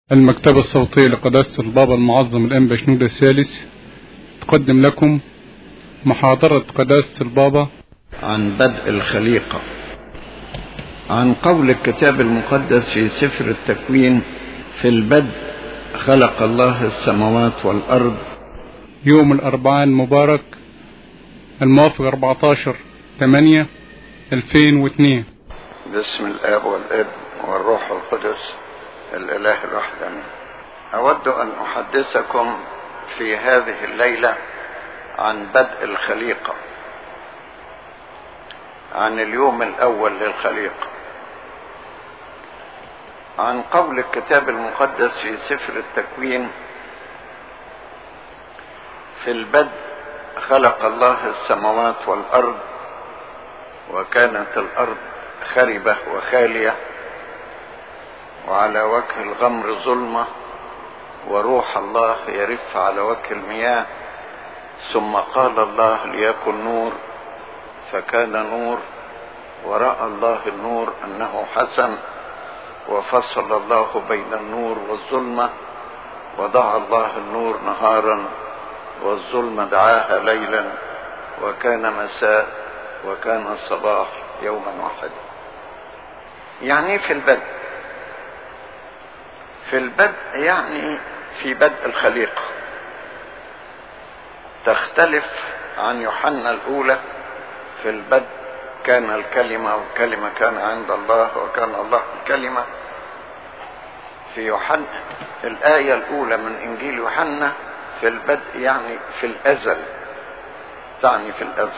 المكتبة الصوتية لقداسة البابا المعظم الأنبا شنودة الثالث تقدم لكم محاضرة قداسة البابا عن بدء الخليقة عن قول الكتاب المقدس في سفر التكوين في البدء خلق الله السماوات والأرض يوم الأربعاء المبارك الموافق 14 8 2002 باسم الآب والابن والروح القدس الإله الواحد آمين. أود أن أحدثكم في هذه الليلة عن بدء الخليقة عن اليوم الأول للخليقة عن قول الكتاب المقدس في سفر التكوين في البدء خلق الله السماوات والأرض وكانت الأرض خربة وخالية وعلى وجه الغمر ظلمة وروح الله يرف على وجه المياه ثم قال الله ليكن نور فكان نور ورأى الله النور أنه حسن وفصل الله بين النور والظلمة ودعا الله النور نهارا والظلمة دعاها ليلا وكان مساء وكان الصباح يوما واحدا يعني في البدء في البدء يعني في بدء الخليقة تختلف عن يوحنا الأولى في البدء كان الكلمة والكلمة كان عند الله وكان الله الكلمة في يوحنا الآية الأولى من إنجيل يوحنا في البدء يعني في الأزل تعني في الأزل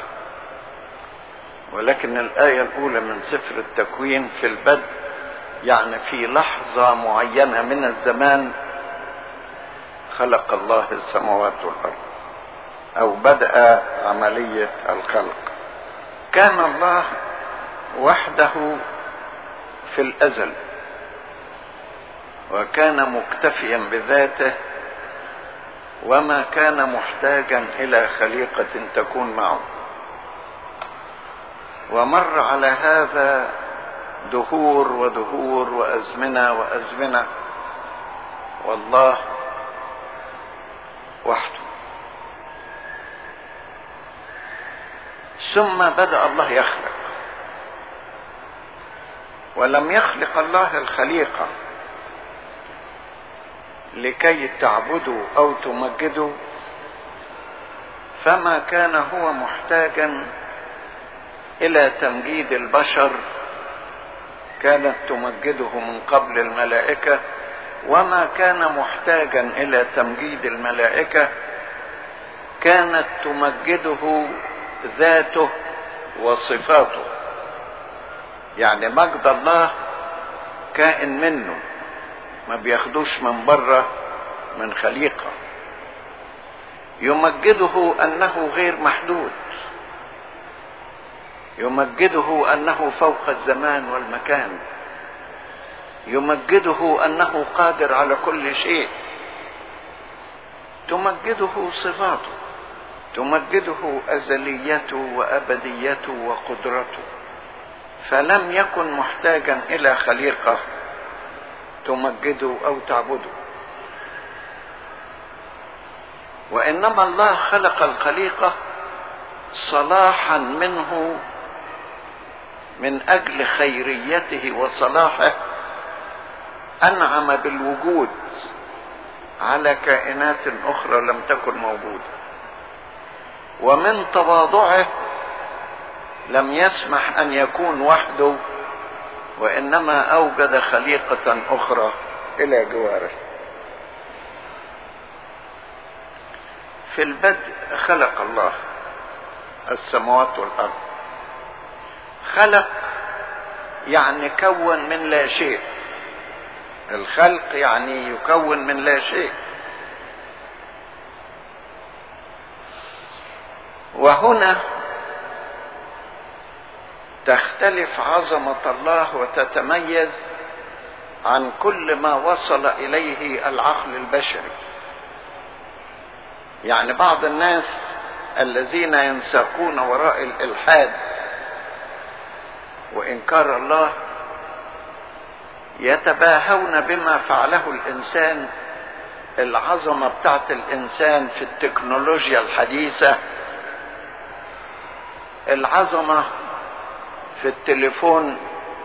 ولكن الآية الأولى من سفر التكوين في البدء يعني في لحظة معينة من الزمان خلق الله السماوات والأرض أو بدأ عملية الخلق كان الله وحده في الأزل وكان مكتفيا بذاته وما كان محتاجا إلى خليقة تكون معه ومر على هذا دهور ودهور وازمنه وازمنه والله وحده ثم بدا الله يخلق ولم يخلق الله الخليقه لكي تعبدوا او تمجدوا فما كان هو محتاجا الى تمجيد البشر كانت تمجده من قبل الملائكة وما كان محتاجا إلى تمجيد الملائكة كانت تمجده ذاته وصفاته يعني مجد الله كائن منه ما بياخدوش من بره من خليقة يمجده أنه غير محدود يمجده انه فوق الزمان والمكان يمجده انه قادر على كل شيء تمجده صفاته تمجده ازليته وابديته وقدرته فلم يكن محتاجا الى خليقه تمجده او تعبده وانما الله خلق الخليقه صلاحا منه من اجل خيريته وصلاحه انعم بالوجود على كائنات اخرى لم تكن موجوده ومن تواضعه لم يسمح ان يكون وحده وانما اوجد خليقه اخرى الى جواره في البدء خلق الله السماوات والارض خلق يعني كون من لا شيء الخلق يعني يكون من لا شيء وهنا تختلف عظمه الله وتتميز عن كل ما وصل اليه العقل البشري يعني بعض الناس الذين ينساقون وراء الالحاد وانكار الله يتباهون بما فعله الانسان العظمه بتاعت الانسان في التكنولوجيا الحديثه العظمه في التليفون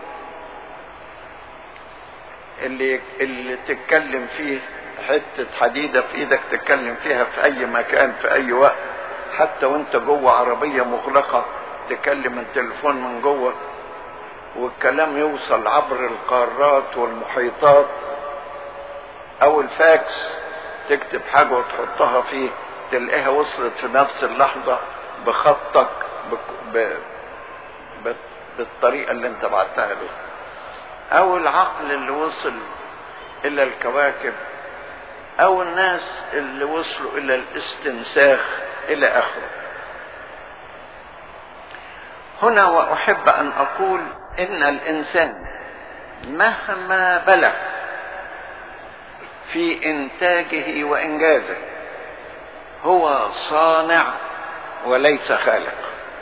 اللي اللي تتكلم فيه حته حديده في ايدك تتكلم فيها في اي مكان في اي وقت حتى وانت جوه عربيه مغلقه تكلم التليفون من جوه والكلام يوصل عبر القارات والمحيطات او الفاكس تكتب حاجه وتحطها فيه تلاقيها وصلت في نفس اللحظه بخطك ب... ب... ب... بالطريقه اللي انت بعتها له او العقل اللي وصل الى الكواكب او الناس اللي وصلوا الى الاستنساخ الى اخره هنا واحب ان اقول ان الانسان مهما بلغ في انتاجه وانجازه هو صانع وليس خالق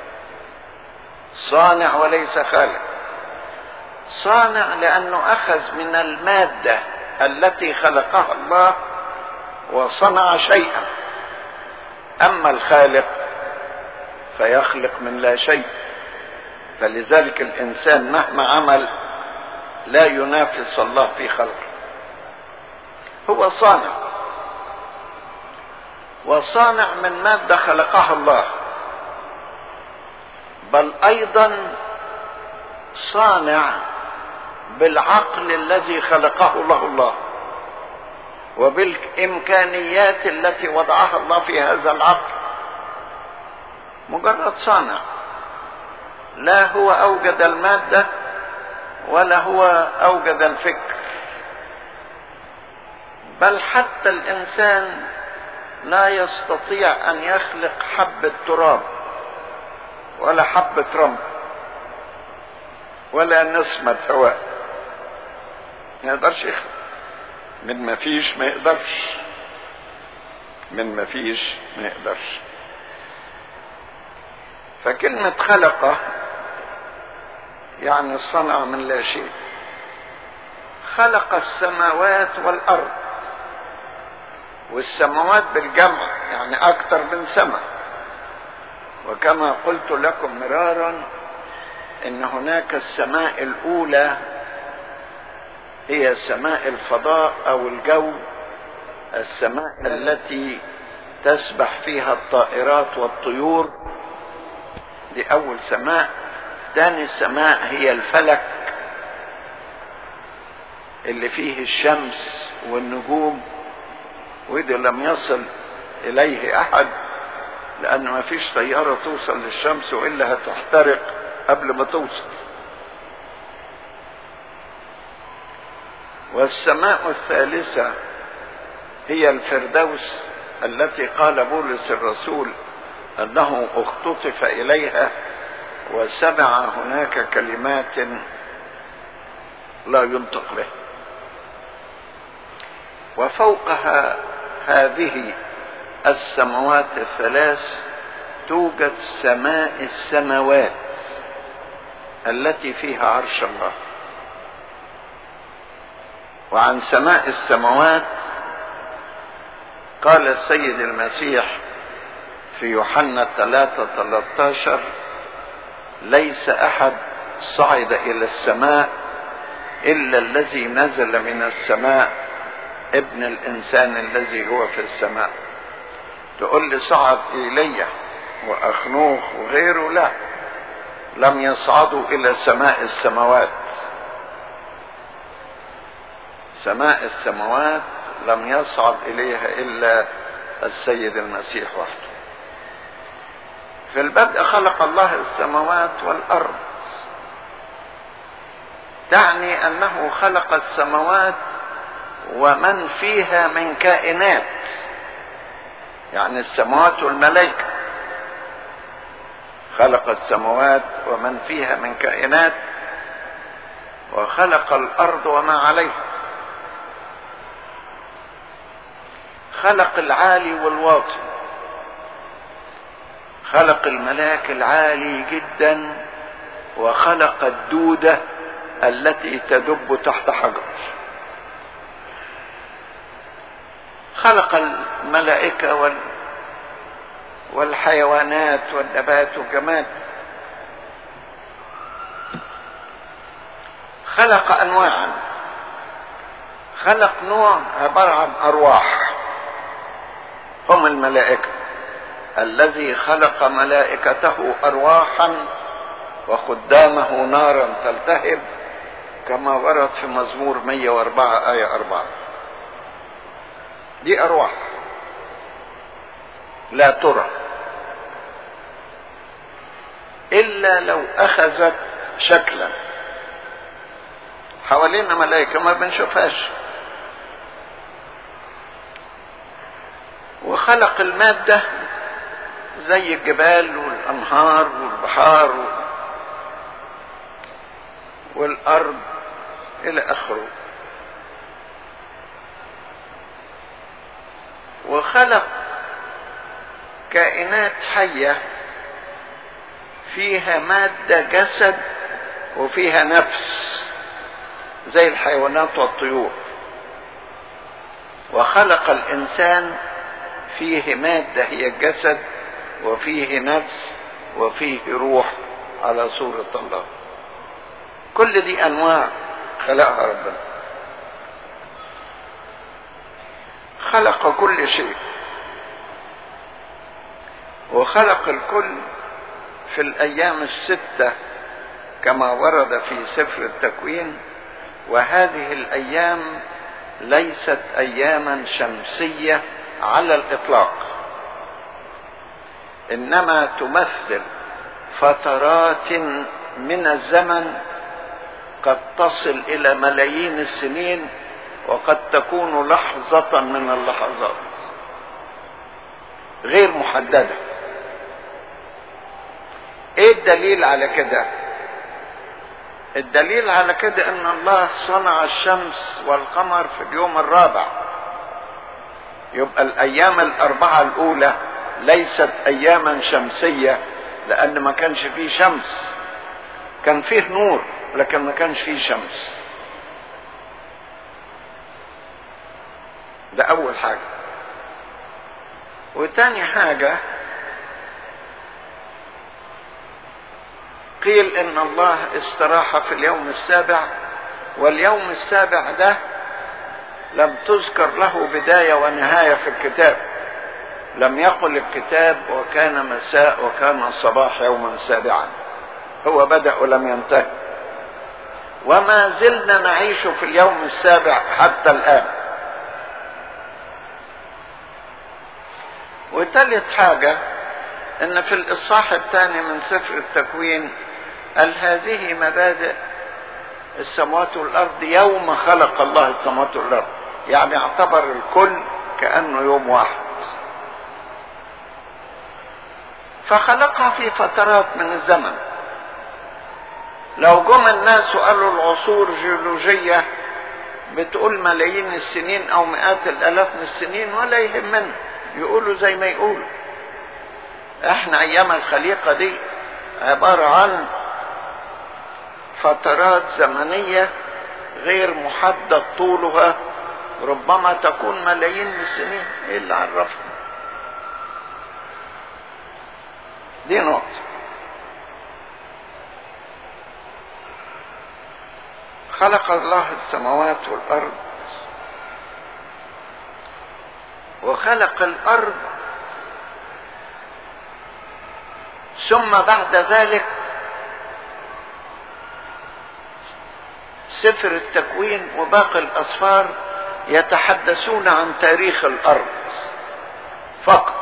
صانع وليس خالق صانع لانه اخذ من الماده التي خلقها الله وصنع شيئا اما الخالق فيخلق من لا شيء فلذلك الانسان مهما عمل لا ينافس الله في خلقه هو صانع وصانع من ماده خلقها الله بل ايضا صانع بالعقل الذي خلقه له الله وبالامكانيات التي وضعها الله في هذا العقل مجرد صانع لا هو اوجد الماده ولا هو اوجد الفكر بل حتى الانسان لا يستطيع ان يخلق حبه تراب ولا حبه رمل ولا نسمه هواء ما يقدرش يخلق من ما فيش ما يقدرش من ما فيش ما يقدرش فكلمة خلق يعني صنع من لا شيء خلق السماوات والأرض والسماوات بالجمع يعني أكثر من سماء وكما قلت لكم مرارا إن هناك السماء الأولى هي سماء الفضاء او الجو السماء التي تسبح فيها الطائرات والطيور دي اول سماء ثاني سماء هي الفلك اللي فيه الشمس والنجوم وده لم يصل اليه احد لان ما فيش طياره توصل للشمس والا هتحترق قبل ما توصل والسماء الثالثة هي الفردوس التي قال بولس الرسول أنه اختطف إليها وسمع هناك كلمات لا ينطق به وفوقها هذه السماوات الثلاث توجد سماء السماوات التي فيها عرش الله وعن سماء السماوات قال السيد المسيح في يوحنا 3 13 ليس احد صعد الى السماء الا الذي نزل من السماء ابن الانسان الذي هو في السماء تقول لي صعد ايليا واخنوخ وغيره لا لم يصعدوا الى سماء السماوات سماء السماوات لم يصعد اليها الا السيد المسيح وحده في البدء خلق الله السماوات والارض تعني انه خلق السماوات ومن فيها من كائنات يعني السماوات والملائكه خلق السماوات ومن فيها من كائنات وخلق الارض وما عليها خلق العالي والواطي خلق الملاك العالي جدا وخلق الدودة التي تدب تحت حجر خلق الملائكة وال والحيوانات والنبات والجماد خلق انواعا خلق نوع عباره عن ارواح هم الملائكه الذي خلق ملائكته ارواحا وخدامه نارا تلتهب كما ورد في مزمور 104 آية 4 دي أرواح لا ترى إلا لو أخذت شكلا حوالينا ملائكة ما بنشوفهاش وخلق المادة زي الجبال والأنهار والبحار والأرض إلى آخره وخلق كائنات حية فيها مادة جسد وفيها نفس زي الحيوانات والطيور وخلق الإنسان فيه مادة هي الجسد وفيه نفس وفيه روح على صورة الله كل دي أنواع خلقها ربنا خلق كل شيء وخلق الكل في الأيام الستة كما ورد في سفر التكوين وهذه الأيام ليست أياما شمسية على الإطلاق إنما تمثل فترات من الزمن قد تصل إلى ملايين السنين وقد تكون لحظة من اللحظات غير محددة ايه الدليل على كده الدليل على كده ان الله صنع الشمس والقمر في اليوم الرابع يبقى الايام الاربعة الاولى ليست اياما شمسية لان ما كانش فيه شمس كان فيه نور لكن ما كانش فيه شمس ده اول حاجة وتاني حاجة قيل ان الله استراح في اليوم السابع واليوم السابع ده لم تذكر له بداية ونهاية في الكتاب لم يقل الكتاب وكان مساء وكان صباح يوما سابعا هو بدأ ولم ينتهي وما زلنا نعيش في اليوم السابع حتى الآن وثالث حاجة ان في الاصحاح الثاني من سفر التكوين قال هذه مبادئ السماوات والارض يوم خلق الله السماوات والارض يعني اعتبر الكل كانه يوم واحد فخلقها في فترات من الزمن لو جم الناس وقالوا العصور جيولوجية بتقول ملايين السنين او مئات الالاف من السنين ولا يهمنا يقولوا زي ما يقولوا احنا ايام الخليقة دي عبارة عن فترات زمنية غير محدد طولها ربما تكون ملايين من السنين ايه اللي عرفنا دي نقطة خلق الله السماوات والأرض وخلق الأرض ثم بعد ذلك سفر التكوين وباقي الأسفار يتحدثون عن تاريخ الأرض فقط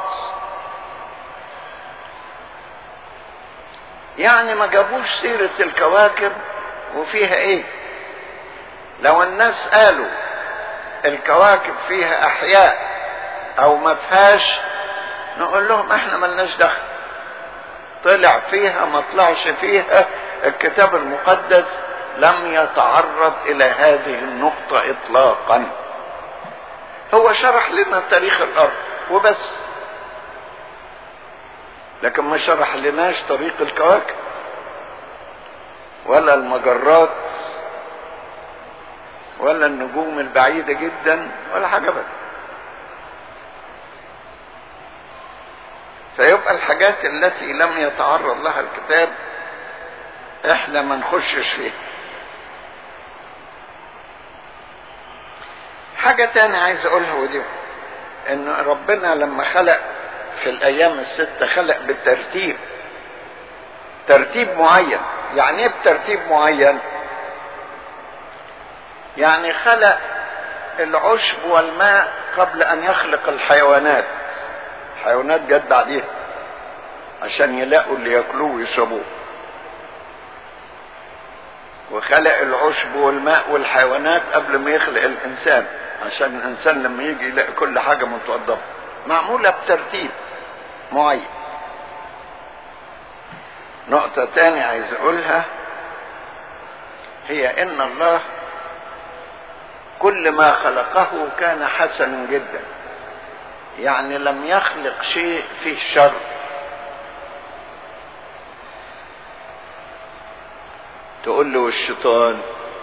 يعني ما جابوش سيرة الكواكب وفيها ايه لو الناس قالوا الكواكب فيها احياء او ما فيهاش نقول لهم احنا ملناش دخل طلع فيها ما طلعش فيها الكتاب المقدس لم يتعرض الى هذه النقطة اطلاقا هو شرح لنا تاريخ الارض وبس لكن ما شرح لناش طريق الكواكب ولا المجرات ولا النجوم البعيدة جدا ولا حاجة بقى فيبقى الحاجات التي لم يتعرض لها الكتاب احنا ما نخشش فيها حاجة تانية عايز اقولها ودي ان ربنا لما خلق في الايام الستة خلق بالترتيب ترتيب معين يعني ايه بترتيب معين يعني خلق العشب والماء قبل ان يخلق الحيوانات الحيوانات جت بعديها عشان يلاقوا اللي ياكلوه ويشربوه وخلق العشب والماء والحيوانات قبل ما يخلق الانسان عشان الانسان لما يجي يلاقي كل حاجه متوضبه معموله بترتيب معين نقطة تانية عايز أقولها هي إن الله كل ما خلقه كان حسنا جدا يعني لم يخلق شيء فيه شر تقول له الشيطان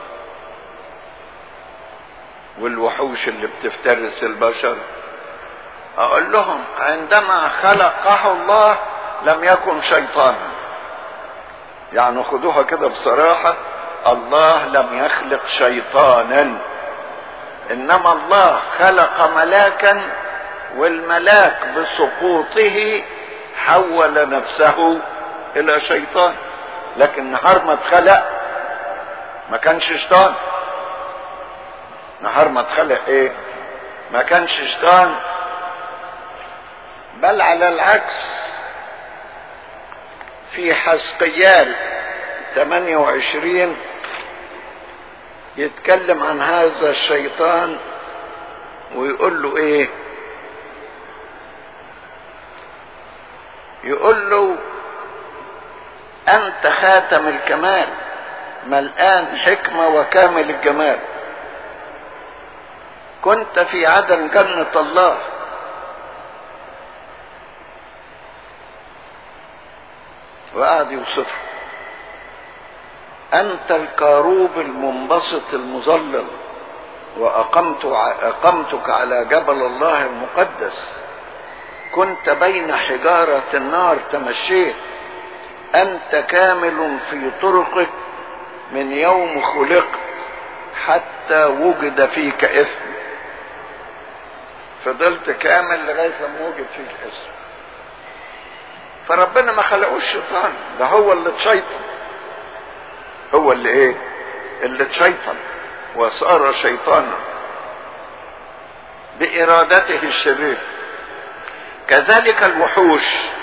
والوحوش اللي بتفترس البشر اقول لهم عندما خلقه الله لم يكن شيطانا يعني خدوها كده بصراحة الله لم يخلق شيطانا انما الله خلق ملاكا والملاك بسقوطه حول نفسه الى شيطان لكن نهار ما اتخلق ما كانش شيطان نهار ما اتخلق ايه ما كانش شيطان بل على العكس في حسقيال 28 يتكلم عن هذا الشيطان ويقول له ايه يقول له انت خاتم الكمال ملآن حكمة وكامل الجمال كنت في عدن جنة الله وقعد يوصفه أنت الكاروب المنبسط المظلل وأقمت أقمتك على جبل الله المقدس كنت بين حجارة النار تمشيت أنت كامل في طرقك من يوم خلقت حتى وجد فيك اسم فضلت كامل لغاية ما وجد فيك اسم فربنا ما خلقوش شيطان ده هو اللي اتشيطن هو اللي ايه اللي اتشيطن وصار شيطانا بارادته الشريره كذلك الوحوش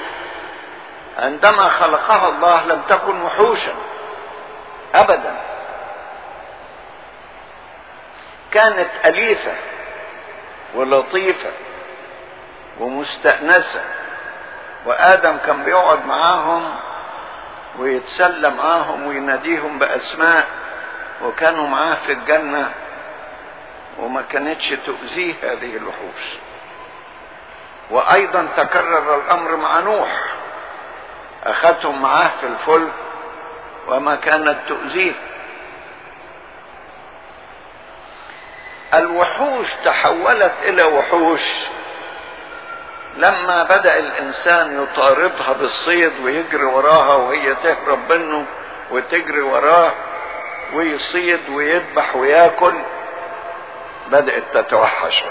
عندما خلقها الله لم تكن وحوشا ابدا كانت اليفه ولطيفه ومستانسه وادم كان بيقعد معاهم ويتسلى معاهم ويناديهم باسماء وكانوا معاه في الجنه وما كانتش تؤذيه هذه الوحوش وايضا تكرر الامر مع نوح اخذهم معاه في الفلك وما كانت تؤذيه الوحوش تحولت الى وحوش لما بدا الانسان يطاردها بالصيد ويجري وراها وهي تهرب منه وتجري وراه ويصيد ويذبح وياكل بدات تتوحش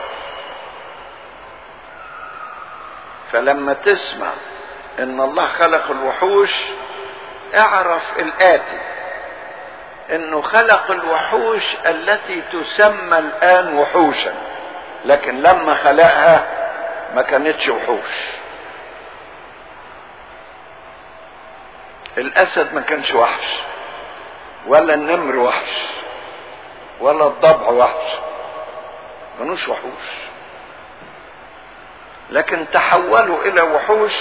فلما تسمع ان الله خلق الوحوش اعرف الاتي انه خلق الوحوش التي تسمى الان وحوشا لكن لما خلقها ما كانتش وحوش الاسد ما كانش وحش ولا النمر وحش ولا الضبع وحش كانوش وحوش لكن تحولوا الى وحوش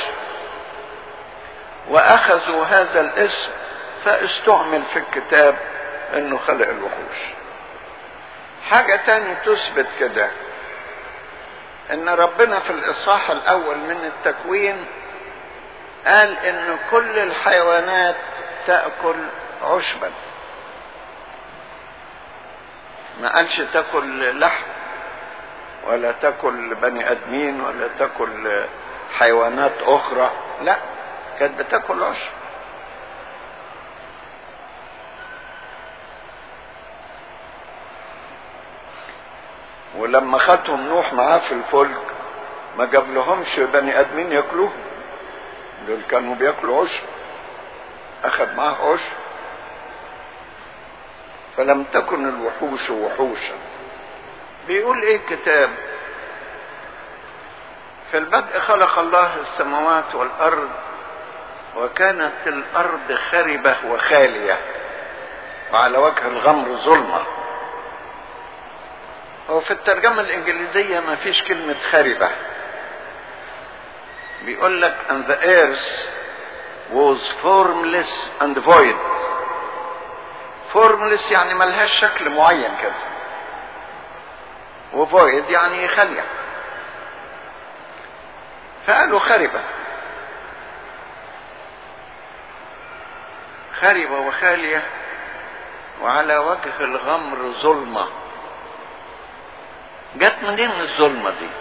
واخذوا هذا الاسم فاستعمل في الكتاب انه خلق الوحوش حاجة تانية تثبت كده ان ربنا في الاصحاح الاول من التكوين قال ان كل الحيوانات تأكل عشبا ما قالش تاكل لحم ولا تاكل بني ادمين ولا تاكل حيوانات اخرى لا كانت بتاكل عشب ولما خدهم نوح معاه في الفلك ما جاب لهمش بني ادمين ياكلوهم دول كانوا بياكلوا عشب اخذ معاه عشب فلم تكن الوحوش وحوشا بيقول ايه الكتاب في البدء خلق الله السماوات والارض وكانت الارض خربه وخاليه وعلى وجه الغمر ظلمه هو في الترجمه الانجليزيه ما فيش كلمه خربه بيقول لك and the earth was formless and void formless يعني ملهاش شكل معين كده وفويد يعني خالية فقالوا خربة خربة وخالية وعلى وجه الغمر ظلمة جت منين الظلمة دي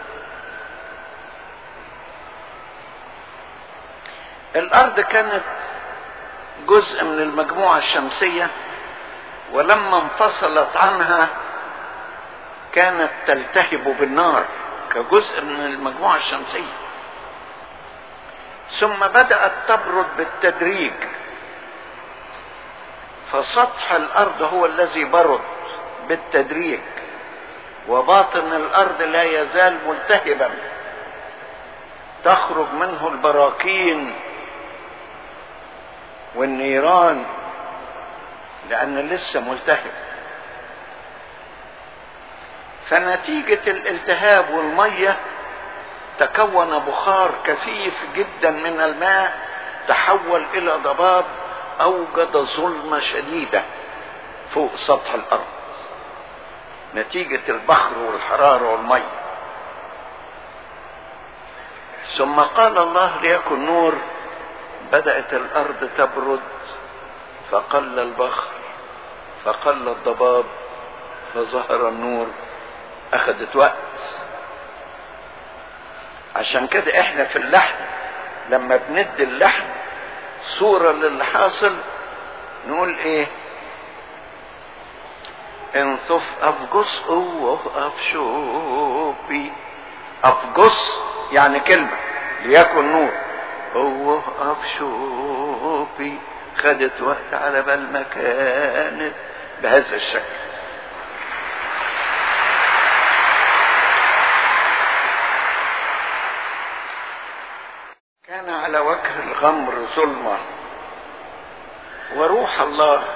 الأرض كانت جزء من المجموعة الشمسية ولما انفصلت عنها كانت تلتهب بالنار كجزء من المجموعة الشمسية ثم بدأت تبرد بالتدريج فسطح الأرض هو الذي برد بالتدريج وباطن الأرض لا يزال ملتهبا تخرج منه البراكين والنيران لأن لسه ملتهب فنتيجة الالتهاب والمية تكون بخار كثيف جدا من الماء تحول إلى ضباب أوجد ظلمة شديدة فوق سطح الأرض نتيجة البخر والحرارة والمية ثم قال الله ليكن نور بدأت الأرض تبرد فقل البخر فقل الضباب فظهر النور أخذت وقت عشان كده احنا في اللحن لما بندي اللحن صورة للي حاصل نقول ايه انصف افجس اوه افشوبي افجس يعني كلمة ليكن نور اوه افشوبي خدت وقت على بال ما كانت بهذا الشكل كان على وجه الغمر ظلمة وروح الله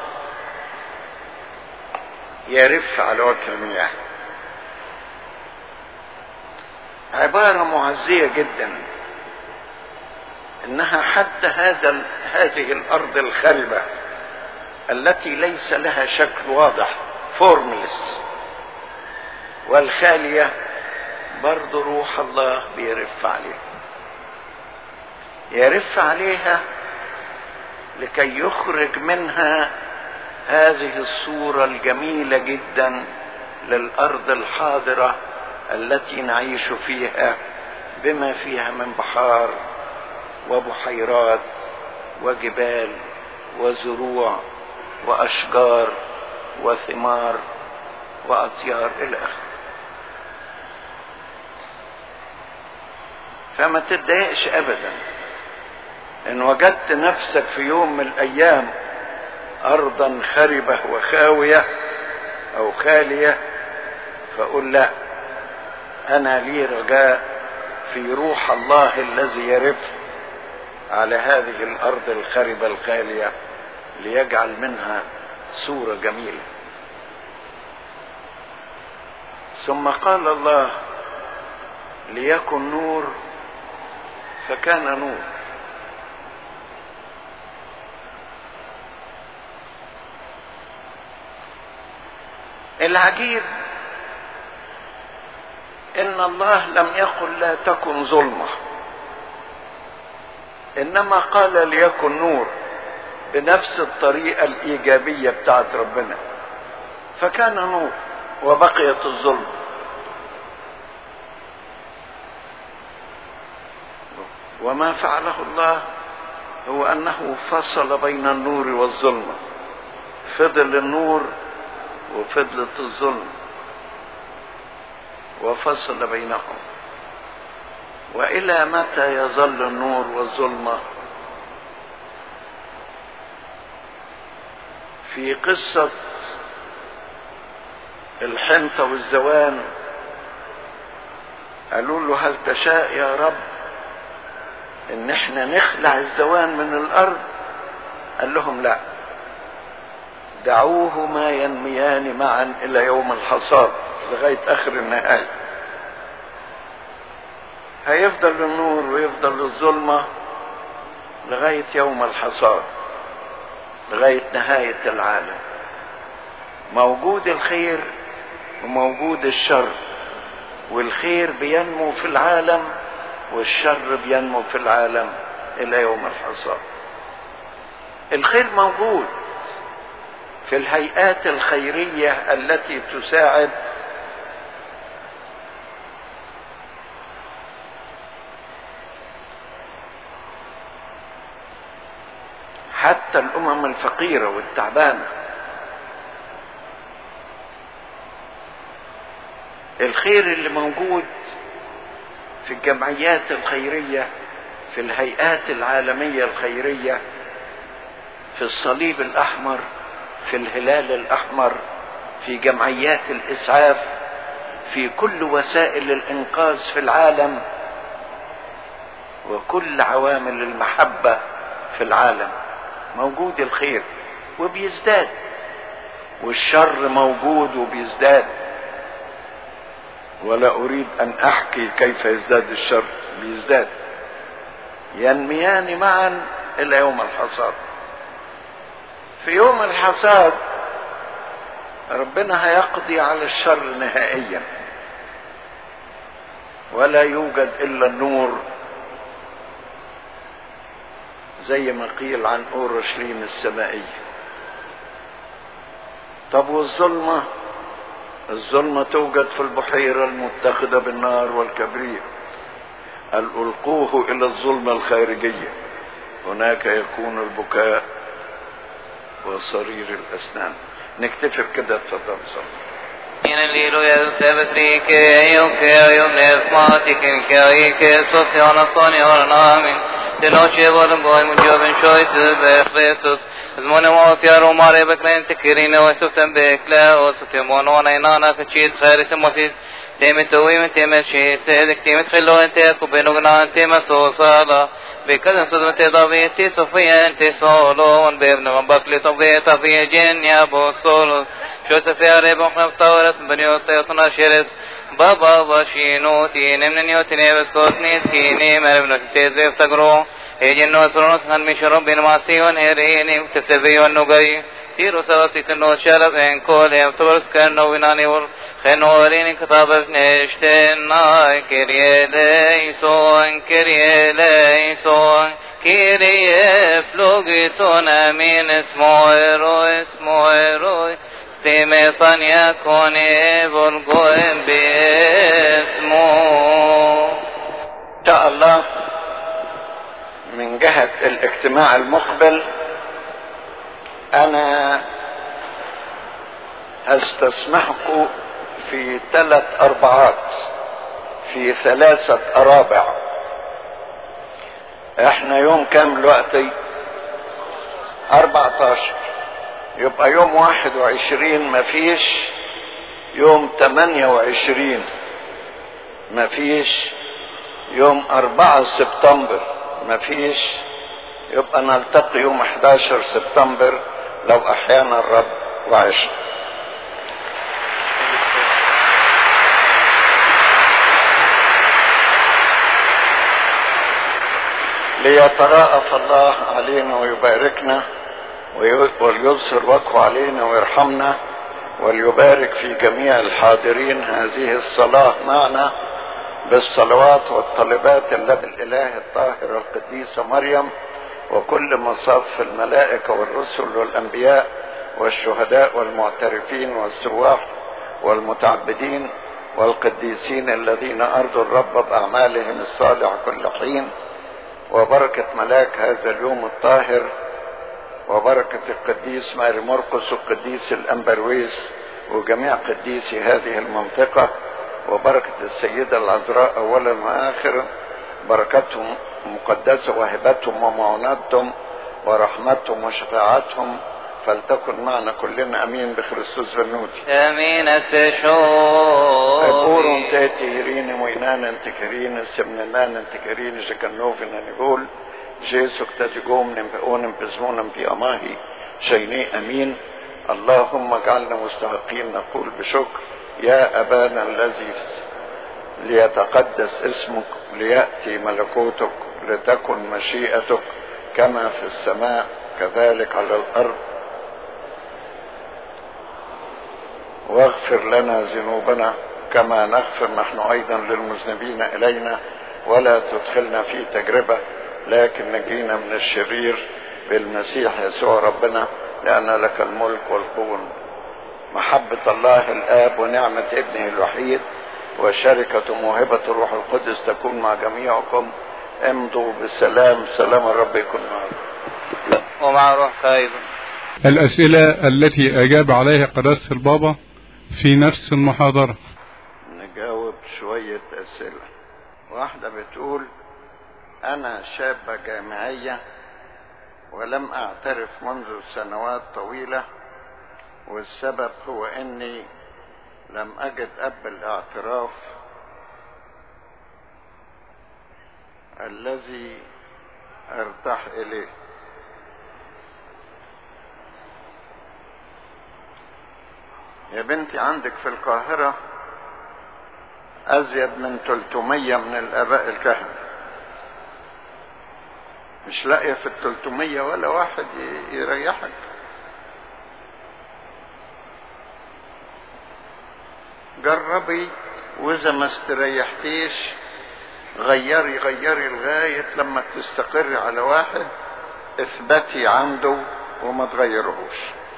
يرف على وجه المياه عبارة معزية جدا انها حتى هذا هذه الارض الخربة التي ليس لها شكل واضح فورملس والخالية برضو روح الله بيرف عليها يرف عليها لكي يخرج منها هذه الصورة الجميلة جدا للأرض الحاضرة التي نعيش فيها بما فيها من بحار وبحيرات وجبال وزروع وأشجار وثمار وأطيار إلى آخره فما تتضايقش أبدا إن وجدت نفسك في يوم من الأيام أرضا خربة وخاوية أو خالية فقل لا أنا لي رجاء في روح الله الذي يرف على هذه الأرض الخربة الخالية ليجعل منها صورة جميلة ثم قال الله ليكن نور فكان نور العجيب ان الله لم يقل لا تكن ظلمه انما قال ليكن نور بنفس الطريقه الايجابيه بتاعت ربنا فكان نور وبقيت الظلم وما فعله الله هو انه فصل بين النور والظلمه فضل النور وفضلت الظلم وفصل بينهم والى متى يظل النور والظلمه في قصه الحنطه والزوان قالوا له هل تشاء يا رب ان احنا نخلع الزوان من الارض قال لهم لا دعوهما ينميان معا الى يوم الحصاد لغايه اخر النهايه هيفضل النور ويفضل الظلمه لغايه يوم الحصاد لغايه نهايه العالم موجود الخير وموجود الشر والخير بينمو في العالم والشر بينمو في العالم الى يوم الحصاد الخير موجود في الهيئات الخيريه التي تساعد حتى الامم الفقيره والتعبانه الخير اللي موجود في الجمعيات الخيريه في الهيئات العالميه الخيريه في الصليب الاحمر في الهلال الاحمر في جمعيات الاسعاف في كل وسائل الانقاذ في العالم وكل عوامل المحبه في العالم موجود الخير وبيزداد والشر موجود وبيزداد ولا اريد ان احكي كيف يزداد الشر بيزداد ينميان معا الى يوم الحصاد في يوم الحصاد ربنا هيقضي على الشر نهائيا ولا يوجد الا النور زي ما قيل عن اورشليم السمائيه طب والظلمه الظلمه توجد في البحيره المتخذه بالنار والكبريت قال القوه الى الظلمه الخارجيه هناك يكون البكاء وصرير الاسنان نكتفي بكده اتفضل صلي In el libro de Sebetrike, yo que yo pneumatic en que hay que sociala soni ornamin, de noche volgo y mucho ben choice be Christus, زمونه وفيار وماري بكرين تكرين وسفتن بكلا وستمون ونينانا فشيت خير سموسيس تيمة توي من تيمة شي سيدك تيمة خلو انت كوبينوغنا انت مسوصالا بكذا صدمة ضبي انت صفية انت صولون بابن غنبك لطبي طبي جن يا بو صولو شو سفيا ريب وخنف طورت بنيو تيطنا شرس بابا وشينو تين من نيوتني بسكوتني تكيني مربنو تيزيف تقرو هيجنو سرونس هن مشرب بن ماسيون هيريني تسبي ونغري تيرو سواسي كنو شرب ان كول يم تبرس كنو ويناني ور خنو ورين كتاب نشتن ناي كريه ليسون كريه ليسون كريه فلوغيسون امين اسمو ايرو اسمو ايرو ستيميطان يكون برغوين باسمه ان شاء الله من جهة الاجتماع المقبل انا هستسمحكم في ثلاث اربعات في ثلاثة ارابع احنا يوم كام دلوقتي اربعتاشر يبقى يوم واحد وعشرين مفيش يوم تمانية وعشرين مفيش يوم أربعة سبتمبر مفيش يبقى نلتقي يوم 11 سبتمبر لو أحيانا الرب وعشنا ليتراءف الله علينا ويباركنا وليبصر وجهه علينا ويرحمنا وليبارك في جميع الحاضرين هذه الصلاة معنا بالصلوات والطلبات التي الإله الطاهر القديسة مريم وكل مصاف الملائكة والرسل والأنبياء والشهداء والمعترفين والسواح والمتعبدين والقديسين الذين أرضوا الرب بأعمالهم الصالحة كل حين وبركة ملاك هذا اليوم الطاهر وبركة القديس ماري مرقس والقديس الأنبرويس وجميع قديسي هذه المنطقة وبركة السيدة العذراء أولا وآخرا بركتهم مقدسة وهبتهم ومعوناتهم ورحمتهم وشفاعتهم فلتكن معنا كلنا امين بخريستوس بنوتي امين Eburum السشوي te tihrine mojnanen te kerine semnenanen te kerine شكنوفن نقول جيسو اكتتقوم نمبئون بزمون بأماهي شيني أمين اللهم اجعلنا مستحقين نقول بشكر يا أبانا الذي ليتقدس اسمك ليأتي ملكوتك لتكن مشيئتك كما في السماء كذلك على الأرض واغفر لنا ذنوبنا كما نغفر نحن ايضا للمذنبين الينا ولا تدخلنا في تجربه لكن نجينا من الشرير بالمسيح يسوع ربنا لان لك الملك والقوه محبه الله الاب ونعمه ابنه الوحيد وشركه موهبه الروح القدس تكون مع جميعكم امضوا بالسلام سلام الرب يكون معكم ومع روحك ايضا الأسئلة التي أجاب عليها قداسة البابا في نفس المحاضرة نجاوب شوية أسئلة واحدة بتقول أنا شابة جامعية ولم أعترف منذ سنوات طويلة والسبب هو أني لم أجد أب الاعتراف الذي أرتاح إليه يا بنتي عندك في القاهرة أزيد من 300 من الآباء الكهنة مش لاقية في ال 300 ولا واحد ي- يريحك جربي وإذا ما استريحتيش غيري غيري لغاية لما تستقري على واحد اثبتي عنده وما تغيرهوش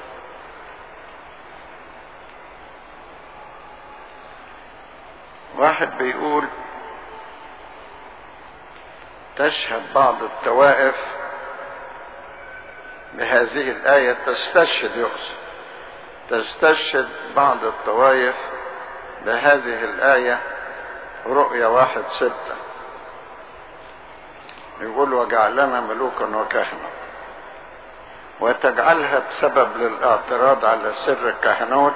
واحد بيقول تشهد بعض الطوائف بهذه الآية تستشهد يقصد تستشهد بعض الطوائف بهذه الآية رؤيا واحد ستة يقول وجعلنا ملوكا وكهنة وتجعلها بسبب للاعتراض على سر الكهنوت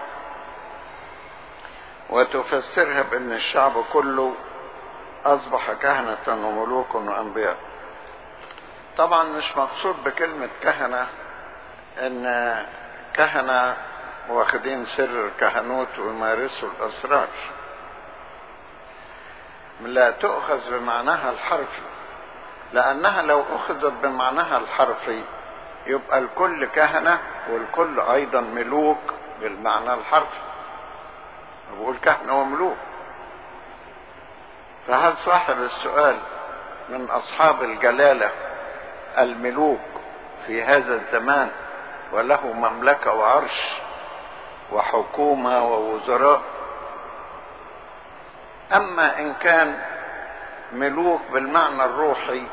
وتفسرها بأن الشعب كله أصبح كهنة وملوك وأنبياء طبعا مش مقصود بكلمة كهنة أن كهنة واخدين سر الكهنوت ويمارسوا الأسرار لا تؤخذ بمعناها الحرفي لأنها لو أخذت بمعناها الحرفي يبقى الكل كهنة والكل أيضا ملوك بالمعنى الحرفي بقول كهنة وملوك فهل صاحب السؤال من أصحاب الجلالة الملوك في هذا الزمان وله مملكة وعرش وحكومة ووزراء أما إن كان ملوك بالمعنى الروحي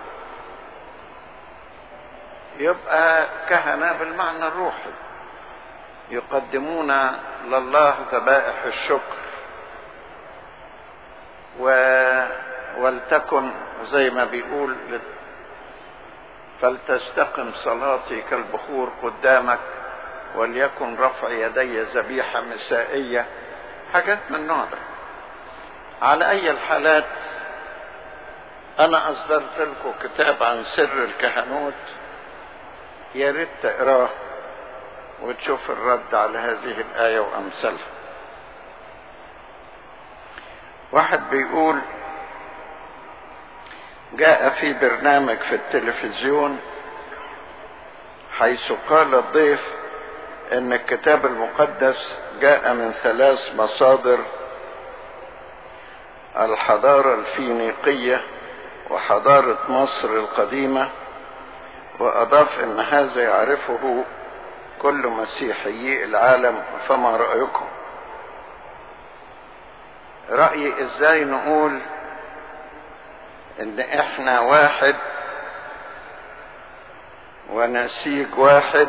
يبقى كهنة بالمعنى الروحي يقدمون لله ذبائح الشكر و... ولتكن زي ما بيقول فلتستقم صلاتي كالبخور قدامك وليكن رفع يدي ذبيحة مسائية حاجات من النوع ده على أي الحالات أنا أصدرت لكم كتاب عن سر الكهنوت يا ريت تقراه وتشوف الرد على هذه الآية وأمثالها واحد بيقول جاء في برنامج في التلفزيون حيث قال الضيف ان الكتاب المقدس جاء من ثلاث مصادر الحضارة الفينيقية وحضارة مصر القديمة وأضاف أن هذا يعرفه كل مسيحيي العالم فما رأيكم رأيي ازاي نقول ان احنا واحد ونسيج واحد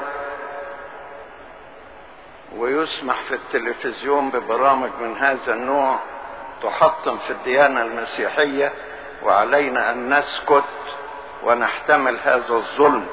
ويسمح في التلفزيون ببرامج من هذا النوع تحطم في الديانة المسيحية وعلينا أن نسكت ونحتمل هذا الظلم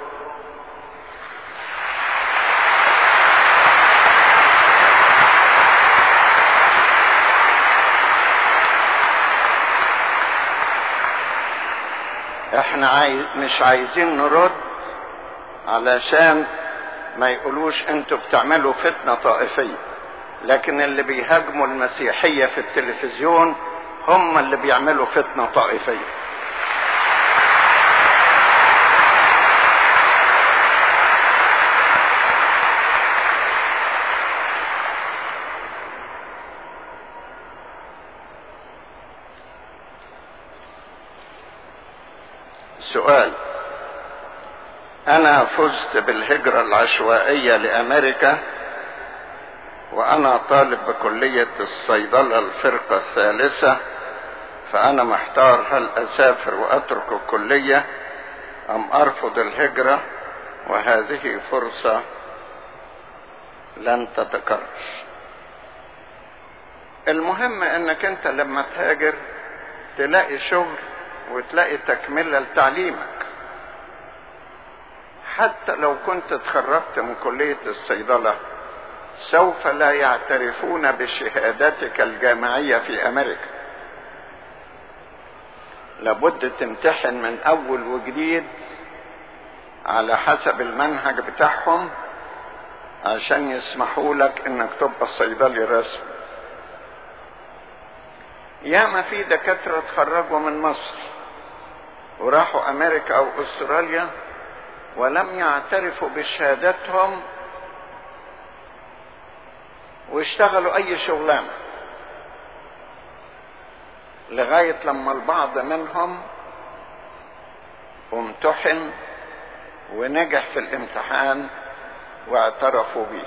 احنا عايز مش عايزين نرد علشان ما يقولوش انتوا بتعملوا فتنة طائفية لكن اللي بيهاجموا المسيحية في التلفزيون هم اللي بيعملوا فتنة طائفية سؤال انا فزت بالهجرة العشوائية لامريكا وانا طالب بكلية الصيدلة الفرقة الثالثة فانا محتار هل اسافر واترك الكلية ام ارفض الهجرة وهذه فرصة لن تتكرر المهم انك انت لما تهاجر تلاقي شغل وتلاقي تكملة لتعليمك حتى لو كنت اتخرجت من كلية الصيدلة سوف لا يعترفون بشهادتك الجامعية في أمريكا لابد تمتحن من أول وجديد على حسب المنهج بتاعهم عشان يسمحوا لك انك تبقى صيدلي رسمي ياما في دكاترة اتخرجوا من مصر وراحوا امريكا او استراليا ولم يعترفوا بشهادتهم واشتغلوا اي شغلانه لغايه لما البعض منهم امتحن ونجح في الامتحان واعترفوا به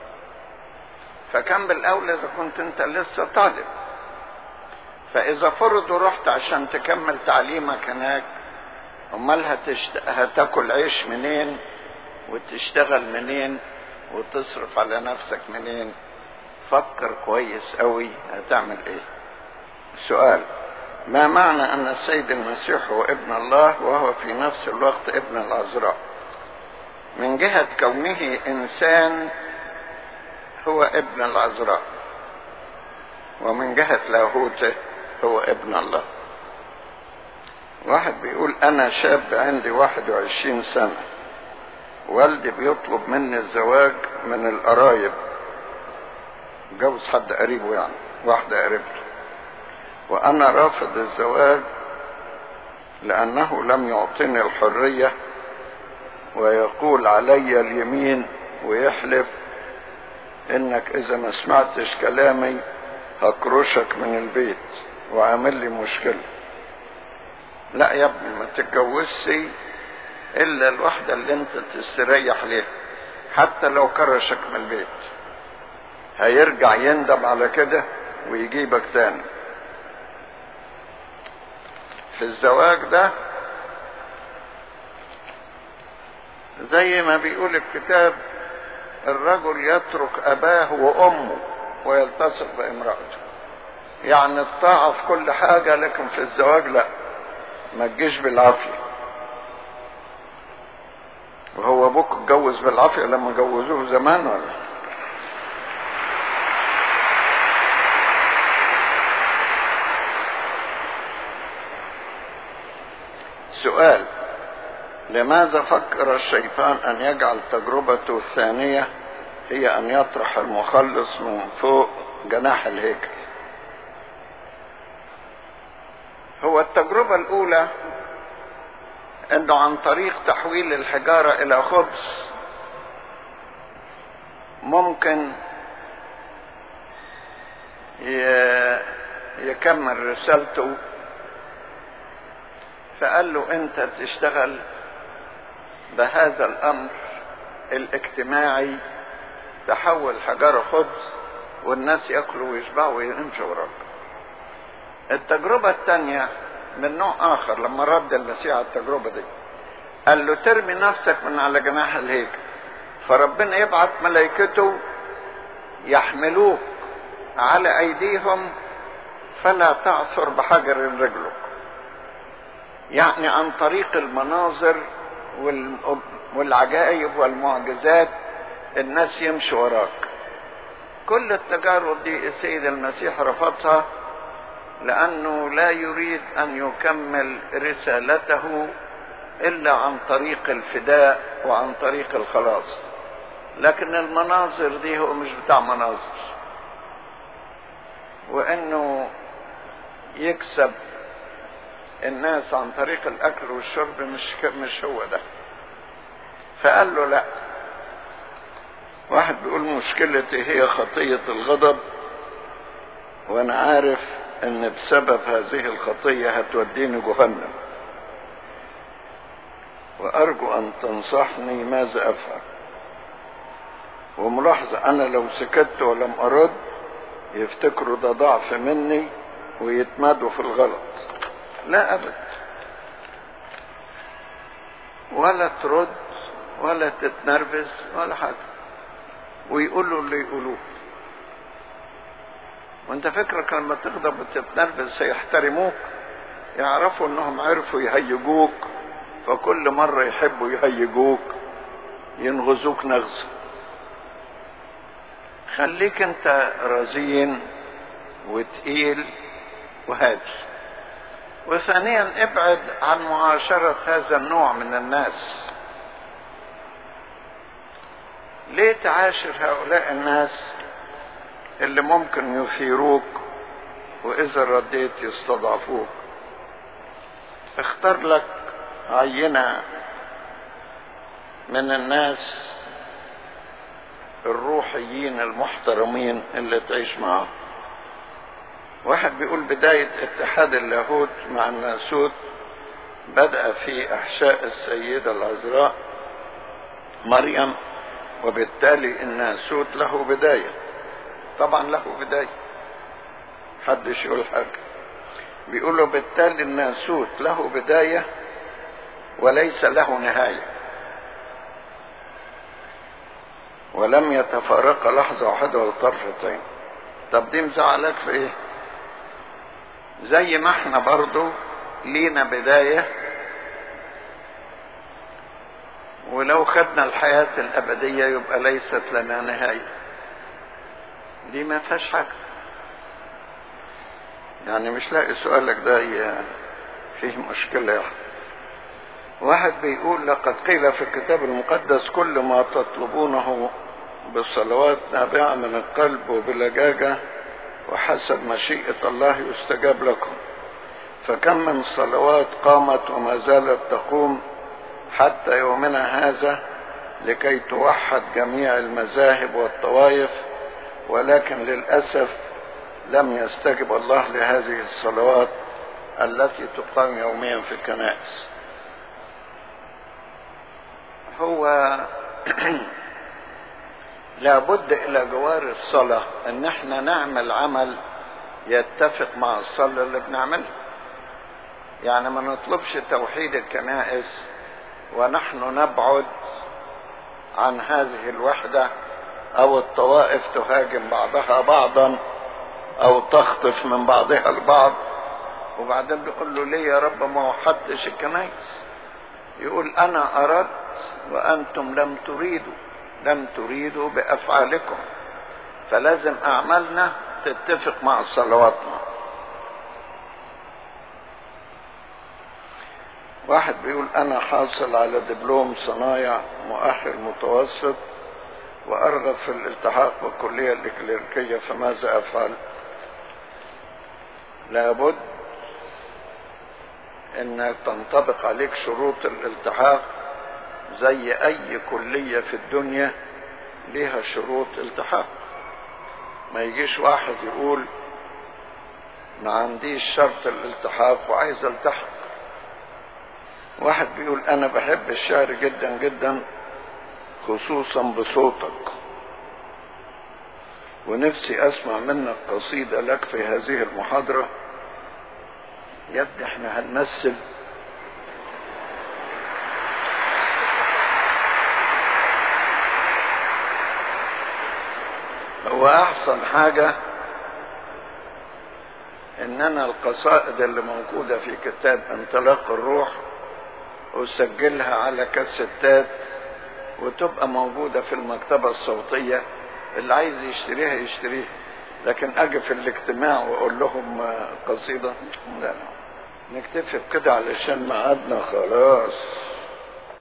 فكان بالاولى اذا كنت انت لسه طالب فاذا فرضوا رحت عشان تكمل تعليمك هناك امال هتشت... هتاكل عيش منين وتشتغل منين وتصرف على نفسك منين فكر كويس قوي هتعمل ايه سؤال ما معنى ان السيد المسيح هو ابن الله وهو في نفس الوقت ابن العذراء من جهة كونه انسان هو ابن العذراء ومن جهة لاهوته هو ابن الله واحد بيقول انا شاب عندي واحد وعشرين سنة والدي بيطلب مني الزواج من القرايب جوز حد قريبه يعني واحدة قريبته وانا رافض الزواج لانه لم يعطيني الحرية ويقول علي اليمين ويحلف انك اذا ما سمعتش كلامي هكرشك من البيت وعامل لي مشكلة لا يا ابني ما تتجوزش الا الواحدة اللي انت تستريح ليها حتى لو كرشك من البيت هيرجع يندم على كده ويجيبك تاني في الزواج ده زي ما بيقول الكتاب الرجل يترك اباه وامه ويلتصق بامرأته يعني الطاعة في كل حاجة لكن في الزواج لا ما تجيش بالعافية وهو ابوك اتجوز بالعافية لما جوزوه زمان ولا سؤال لماذا فكر الشيطان ان يجعل تجربته الثانية هي ان يطرح المخلص من فوق جناح الهيكل هو التجربة الاولى انه عن طريق تحويل الحجارة الى خبز ممكن يكمل رسالته فقال له انت تشتغل بهذا الامر الاجتماعي تحول حجارة خبز والناس ياكلوا ويشبعوا ويمشوا وراك التجربة الثانية من نوع آخر لما رد المسيح على التجربة دي قال له ترمي نفسك من على جناح الهيكل فربنا يبعث ملائكته يحملوك على أيديهم فلا تعثر بحجر رجلك يعني عن طريق المناظر والعجائب والمعجزات الناس يمشوا وراك كل التجارب دي السيد المسيح رفضها لأنه لا يريد أن يكمل رسالته إلا عن طريق الفداء وعن طريق الخلاص لكن المناظر دي هو مش بتاع مناظر وإنه يكسب الناس عن طريق الأكل والشرب مش مش هو ده فقال له لا واحد بيقول مشكلتي هي خطية الغضب وأنا عارف ان بسبب هذه الخطية هتوديني جهنم وارجو ان تنصحني ماذا افعل وملاحظة انا لو سكت ولم ارد يفتكروا ده ضعف مني ويتمادوا في الغلط لا ابدا ولا ترد ولا تتنرفز ولا حاجة ويقولوا اللي يقولوه وانت فكرك لما تغضب وتتنرفز سيحترموك يعرفوا انهم عرفوا يهيجوك فكل مرة يحبوا يهيجوك ينغزوك نغزة خليك انت رزين وتقيل وهادي وثانيا ابعد عن معاشرة هذا النوع من الناس ليه تعاشر هؤلاء الناس اللي ممكن يثيروك واذا رديت يستضعفوك اختار لك عينة من الناس الروحيين المحترمين اللي تعيش معاهم واحد بيقول بداية اتحاد اللاهوت مع الناسوت بدأ في أحشاء السيدة العذراء مريم وبالتالي الناسوت له بدايه طبعا له بداية حدش يقول حاجة بيقولوا بالتالي الناسوت له بداية وليس له نهاية ولم يتفارق لحظة واحدة ولا طرفتين طب دي مزعلك في ايه زي ما احنا برضو لينا بداية ولو خدنا الحياة الأبدية يبقى ليست لنا نهاية دي ما فيهاش حاجة يعني مش لاقي سؤالك ده فيه مشكلة يعني. واحد بيقول لقد قيل في الكتاب المقدس كل ما تطلبونه بالصلوات نابعة من القلب وبلجاجة وحسب مشيئة الله يستجاب لكم فكم من صلوات قامت وما زالت تقوم حتى يومنا هذا لكي توحد جميع المذاهب والطوائف ولكن للأسف لم يستجب الله لهذه الصلوات التي تقام يوميا في الكنائس هو لابد الى جوار الصلاة ان احنا نعمل عمل يتفق مع الصلاة اللي بنعملها يعني ما نطلبش توحيد الكنائس ونحن نبعد عن هذه الوحدة او الطوائف تهاجم بعضها بعضا او تخطف من بعضها البعض وبعدين بيقول له ليه يا رب ما وحدتش الكنائس يقول انا اردت وانتم لم تريدوا لم تريدوا بافعالكم فلازم اعمالنا تتفق مع صلواتنا واحد بيقول انا حاصل على دبلوم صنايع مؤهل متوسط وارغب في الالتحاق بالكليه الكليريكيه فماذا افعل لابد ان تنطبق عليك شروط الالتحاق زي اي كلية في الدنيا ليها شروط التحاق ما يجيش واحد يقول ما عنديش شرط الالتحاق وعايز التحق واحد بيقول انا بحب الشعر جدا جدا خصوصا بصوتك ونفسي اسمع منك قصيدة لك في هذه المحاضرة يا ابني احنا هنمثل هو احسن حاجة اننا القصائد اللي موجودة في كتاب انطلاق الروح اسجلها على كاسيتات وتبقى موجودة في المكتبة الصوتية اللي عايز يشتريها يشتريها لكن اجي في الاجتماع واقول لهم قصيدة لا لا نكتفي بكده علشان ميعادنا خلاص